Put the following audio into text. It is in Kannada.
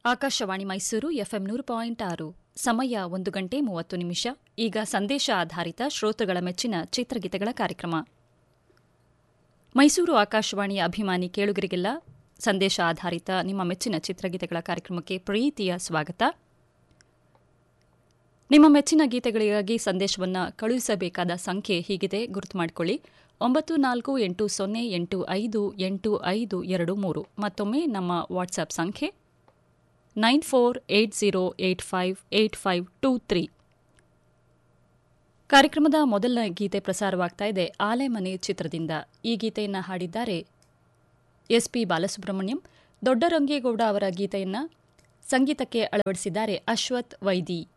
ಆಕಾಶವಾಣಿ ಮೈಸೂರು ಎಫ್ಎಂ ನೂರು ಪಾಯಿಂಟ್ ಆರು ಸಮಯ ಒಂದು ಗಂಟೆ ಮೂವತ್ತು ನಿಮಿಷ ಈಗ ಸಂದೇಶ ಆಧಾರಿತ ಶ್ರೋತೃಗಳ ಮೆಚ್ಚಿನ ಚಿತ್ರಗೀತೆಗಳ ಕಾರ್ಯಕ್ರಮ ಮೈಸೂರು ಆಕಾಶವಾಣಿಯ ಅಭಿಮಾನಿ ಕೇಳುಗರಿಗೆಲ್ಲ ಸಂದೇಶ ಆಧಾರಿತ ನಿಮ್ಮ ಮೆಚ್ಚಿನ ಚಿತ್ರಗೀತೆಗಳ ಕಾರ್ಯಕ್ರಮಕ್ಕೆ ಪ್ರೀತಿಯ ಸ್ವಾಗತ ನಿಮ್ಮ ಮೆಚ್ಚಿನ ಗೀತೆಗಳಿಗಾಗಿ ಸಂದೇಶವನ್ನು ಕಳುಹಿಸಬೇಕಾದ ಸಂಖ್ಯೆ ಹೀಗಿದೆ ಗುರುತು ಮಾಡಿಕೊಳ್ಳಿ ಒಂಬತ್ತು ನಾಲ್ಕು ಎಂಟು ಸೊನ್ನೆ ಎಂಟು ಐದು ಎಂಟು ಐದು ಎರಡು ಮೂರು ಮತ್ತೊಮ್ಮೆ ನಮ್ಮ ವಾಟ್ಸ್ಆಪ್ ಸಂಖ್ಯೆ nine four eight zero eight five eight five two three ಕಾರ್ಯಕ್ರಮದ ಮೊದಲನೇ ಗೀತೆ ಪ್ರಸಾರವಾಗ್ತಾ ಇದೆ ಆಲೆಮನೆ ಚಿತ್ರದಿಂದ ಈ ಗೀತೆಯನ್ನು ಹಾಡಿದ್ದಾರೆ ಎಸ್ಪಿ ಬಾಲಸುಬ್ರಹ್ಮಣ್ಯಂ ದೊಡ್ಡರಂಗೇಗೌಡ ಅವರ ಗೀತೆಯನ್ನು ಸಂಗೀತಕ್ಕೆ ಅಳವಡಿಸಿದ್ದಾರೆ ಅಶ್ವಥ್ ವೈದಿ